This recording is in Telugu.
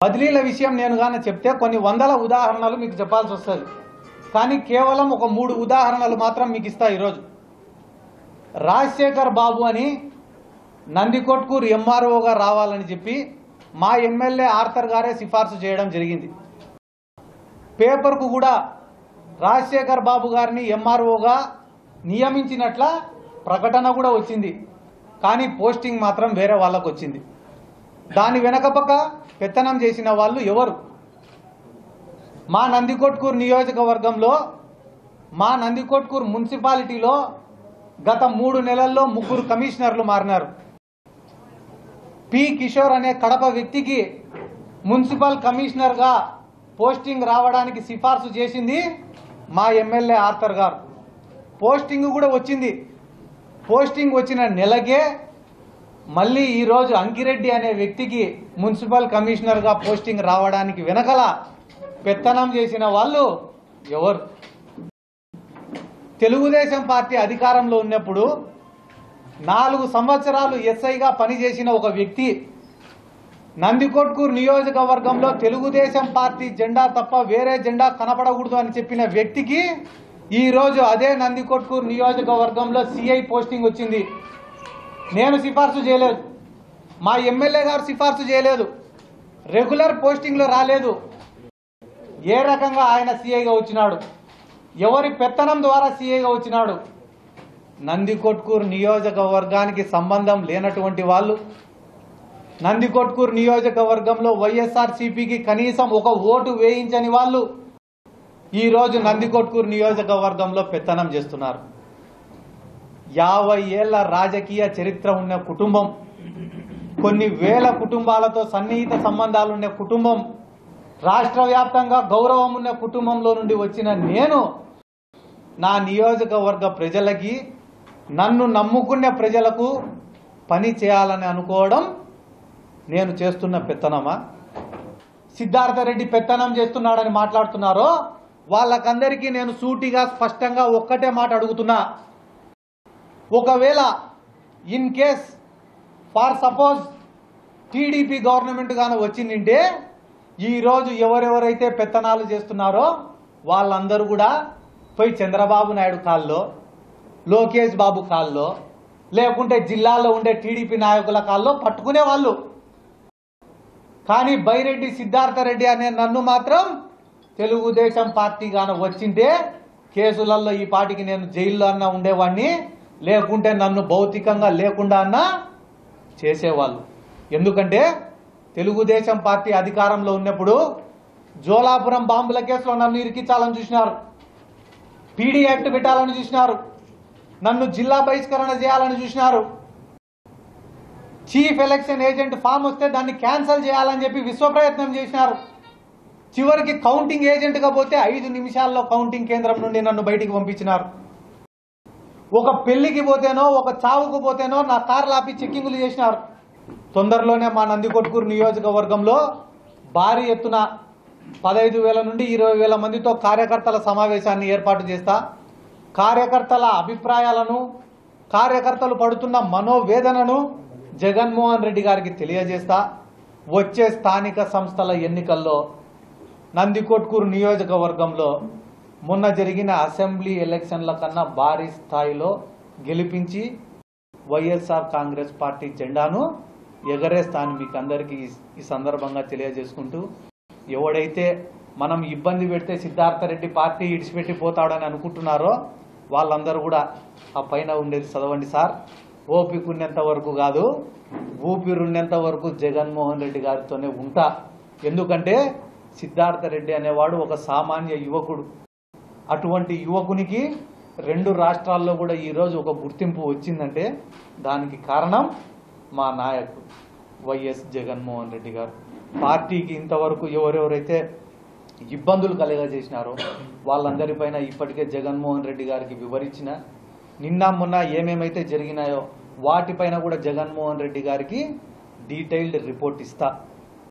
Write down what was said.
బదిలీల విషయం నేను కానీ చెప్తే కొన్ని వందల ఉదాహరణలు మీకు చెప్పాల్సి వస్తుంది కానీ కేవలం ఒక మూడు ఉదాహరణలు మాత్రం మీకు ఇస్తా ఈరోజు రాజశేఖర్ బాబు అని నందికొట్కూరు ఎంఆర్ఓగా రావాలని చెప్పి మా ఎమ్మెల్యే ఆర్థర్ గారే సిఫార్సు చేయడం జరిగింది పేపర్కు కూడా రాజశేఖర్ బాబు గారిని ఎంఆర్ఓగా నియమించినట్ల ప్రకటన కూడా వచ్చింది కానీ పోస్టింగ్ మాత్రం వేరే వాళ్ళకు వచ్చింది దాని వెనకపక్క పెత్తనం చేసిన వాళ్ళు ఎవరు మా నందికొట్కూరు నియోజకవర్గంలో మా నందికొట్కూరు మున్సిపాలిటీలో గత మూడు నెలల్లో ముగ్గురు కమిషనర్లు మారినారు పి కిషోర్ అనే కడప వ్యక్తికి మున్సిపల్ కమిషనర్గా పోస్టింగ్ రావడానికి సిఫార్సు చేసింది మా ఎమ్మెల్యే ఆర్థర్ గారు పోస్టింగ్ కూడా వచ్చింది పోస్టింగ్ వచ్చిన నెలకే మళ్ళీ ఈరోజు అంకిరెడ్డి అనే వ్యక్తికి మున్సిపల్ కమిషనర్గా పోస్టింగ్ రావడానికి వెనకల పెత్తనం చేసిన వాళ్ళు ఎవరు తెలుగుదేశం పార్టీ అధికారంలో ఉన్నప్పుడు నాలుగు సంవత్సరాలు ఎస్ఐగా పనిచేసిన ఒక వ్యక్తి నందికొట్కూరు నియోజకవర్గంలో తెలుగుదేశం పార్టీ జెండా తప్ప వేరే జెండా కనపడకూడదు అని చెప్పిన వ్యక్తికి ఈ రోజు అదే నందికొట్కూరు నియోజకవర్గంలో సిఐ పోస్టింగ్ వచ్చింది నేను సిఫార్సు చేయలేదు మా ఎమ్మెల్యే గారు సిఫార్సు చేయలేదు రెగ్యులర్ పోస్టింగ్లో రాలేదు ఏ రకంగా ఆయన సీఐగా వచ్చినాడు ఎవరి పెత్తనం ద్వారా సీఐగా వచ్చినాడు నందికొట్కూరు నియోజకవర్గానికి సంబంధం లేనటువంటి వాళ్ళు నందికొట్కూరు నియోజకవర్గంలో వైఎస్ఆర్ సిపికి కనీసం ఒక ఓటు వేయించని వాళ్ళు ఈ రోజు నందికొట్కూరు నియోజకవర్గంలో పెత్తనం చేస్తున్నారు యాభై ఏళ్ల రాజకీయ చరిత్ర ఉన్న కుటుంబం కొన్ని వేల కుటుంబాలతో సన్నిహిత సంబంధాలు ఉన్న కుటుంబం రాష్ట్ర వ్యాప్తంగా గౌరవం ఉన్న కుటుంబంలో నుండి వచ్చిన నేను నా నియోజకవర్గ ప్రజలకి నన్ను నమ్ముకున్న ప్రజలకు పని చేయాలని అనుకోవడం నేను చేస్తున్న పెత్తనమా సిద్ధార్థ రెడ్డి పెత్తనం చేస్తున్నాడని మాట్లాడుతున్నారో వాళ్ళకందరికీ నేను సూటిగా స్పష్టంగా ఒక్కటే మాట అడుగుతున్నా ఒకవేళ in case for suppose TDP government గాను వచ్చిందంటే ఈరోజు ఎవరెవరైతే పెత్తనాలు చేస్తున్నారో వాళ్ళందరూ కూడా పోయి చంద్రబాబు నాయుడు కాల్లో లోకేష్ బాబు కాల్లో లేకుంటే జిల్లాలో ఉండే టీడీపీ నాయకుల కాల్లో పట్టుకునే వాళ్ళు కానీ బైరెడ్డి సిద్ధార్థ రెడ్డి అనే నన్ను మాత్రం తెలుగుదేశం పార్టీ గాన వచ్చింటే కేసులలో ఈ పాటికి నేను జైల్లో అన్నా ఉండేవాడిని లేకుంటే నన్ను భౌతికంగా లేకుండా అన్నా చేసేవాళ్ళు ఎందుకంటే తెలుగుదేశం పార్టీ అధికారంలో ఉన్నప్పుడు జోలాపురం బాంబుల కేసులో నన్ను ఇరికించాలని చూసినారు పీడీ యాక్ట్ పెట్టాలని చూసినారు నన్ను జిల్లా బహిష్కరణ చేయాలని చూసినారు చీఫ్ ఎలక్షన్ ఏజెంట్ ఫామ్ వస్తే దాన్ని క్యాన్సిల్ చేయాలని చెప్పి విశ్వ ప్రయత్నం చేసినారు చివరికి కౌంటింగ్ ఏజెంట్గా పోతే ఐదు నిమిషాల్లో కౌంటింగ్ కేంద్రం నుండి నన్ను బయటికి పంపించినారు ఒక పెళ్లికి పోతేనో ఒక చావుకు పోతేనో నా కార్లు ఆపి చెక్కింగులు చేసినారు తొందరలోనే మా నందికొట్కూరు నియోజకవర్గంలో భారీ ఎత్తున పదహైదు వేల నుండి ఇరవై వేల మందితో కార్యకర్తల సమావేశాన్ని ఏర్పాటు చేస్తా కార్యకర్తల అభిప్రాయాలను కార్యకర్తలు పడుతున్న మనోవేదనను జగన్మోహన్ రెడ్డి గారికి తెలియజేస్తా వచ్చే స్థానిక సంస్థల ఎన్నికల్లో నందికొట్కూరు నియోజకవర్గంలో మొన్న జరిగిన అసెంబ్లీ ఎలక్షన్ల కన్నా భారీ స్థాయిలో గెలిపించి వైఎస్ఆర్ కాంగ్రెస్ పార్టీ జెండాను ఎగరేస్తాను మీకు అందరికీ ఈ- ఈ సందర్భంగా తెలియజేసుకుంటూ ఎవడైతే మనం ఇబ్బంది పెడితే సిద్ధార్థ రెడ్డి పార్టీ ఇడిచిపెట్టి పోతాడని అనుకుంటున్నారో వాళ్ళందరూ కూడా ఆ పైన ఉండేది చదవండి సార్ ఓపిక ఉన్నంత వరకు కాదు ఊపిరున్నంత వరకు జగన్మోహన్ రెడ్డి గారితోనే ఉంటా ఎందుకంటే సిద్ధార్థ రెడ్డి అనేవాడు ఒక సామాన్య యువకుడు అటువంటి యువకునికి రెండు రాష్ట్రాల్లో కూడా ఈరోజు ఒక గుర్తింపు వచ్చిందంటే దానికి కారణం మా నాయకుడు వైఎస్ జగన్మోహన్ రెడ్డి గారు పార్టీకి ఇంతవరకు ఎవరెవరైతే ఇబ్బందులు కలగజేసినారో వాళ్ళందరిపైన ఇప్పటికే జగన్మోహన్ రెడ్డి గారికి వివరించిన నిన్న మొన్న ఏమేమైతే జరిగినాయో వాటిపైన కూడా జగన్మోహన్ రెడ్డి గారికి డీటెయిల్డ్ రిపోర్ట్ ఇస్తా